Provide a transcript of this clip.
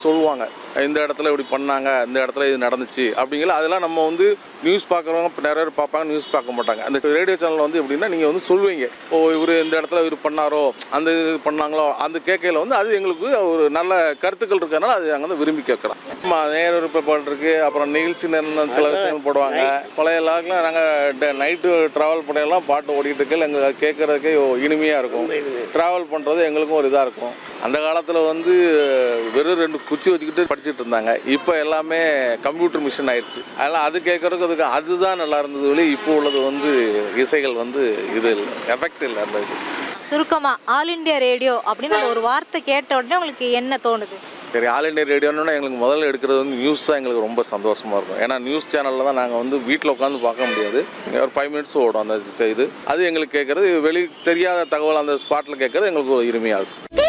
சொல்லுவாங்க இந்த இடத்துல இப்படி பண்ணாங்க இந்த இடத்துல இது நடந்துச்சு அப்படிங்கிற அதெல்லாம் நம்ம வந்து நியூஸ் பார்க்குறவங்க இப்ப நிறைய பேர் பார்ப்பாங்க நியூஸ் பார்க்க மாட்டாங்க அந்த ரேடியோ சேனல் வந்து எப்படின்னா நீங்கள் வந்து சொல்லுவீங்க ஓ இவர் இந்த இடத்துல இவர் பண்ணாரோ அந்த இது பண்ணாங்களோ அந்த கேட்கையில் வந்து அது எங்களுக்கு ஒரு நல்ல கருத்துக்கள் இருக்கிறதுனால அது நாங்கள் வந்து விரும்பி கேட்குறோம் ஆமாம் நேர விருப்பப்பாடு இருக்கு அப்புறம் நிகழ்ச்சி நேரம் சில விஷயங்கள் போடுவாங்க பழைய லாக்கில் நாங்கள் நைட்டு ட்ராவல் பண்ணையெல்லாம் பாட்டு ஓடிட்டு இருக்கையில் எங்களுக்கு அது கேட்குறதுக்கே இனிமையாக இருக்கும் ட்ராவல் பண்ணுறது எங்களுக்கும் ஒரு இதாக இருக்கும் அந்த காலத்தில் வந்து வெறும் ரெண்டு குச்சி வச்சுக்கிட்டு படிச்சுட்டு இருந்தாங்க இப்போ எல்லாமே கம்ப்யூட்டர் மிஷின் ஆயிடுச்சு அதனால் அது கேட்குறதுக்கு அதுக்கு அதுதான் நல்லா இருந்தது ஒளி இப்போ உள்ளது வந்து இசைகள் வந்து இது இல்லை எஃபெக்ட் இல்லை அந்த இது சுருக்கமா ஆல் இந்தியா ரேடியோ அப்படின்னு அந்த ஒரு வார்த்தை கேட்ட உடனே உங்களுக்கு என்ன தோணுது சரி ஆல் இண்டியா ரேடியோன்னா எங்களுக்கு முதல்ல எடுக்கிறது வந்து நியூஸ் தான் எங்களுக்கு ரொம்ப சந்தோஷமாக இருக்கும் ஏன்னா நியூஸ் சேனலில் தான் நாங்கள் வந்து வீட்டில் உட்காந்து பார்க்க முடியாது ஒரு ஃபைவ் மினிட்ஸ் ஓடும் அந்த இது அது எங்களுக்கு கேட்குறது வெளி தெரியாத தகவல் அந்த ஸ்பாட்டில் கேட்குறது எங்களுக்கு ஒரு இனிமையாக இருக்கும்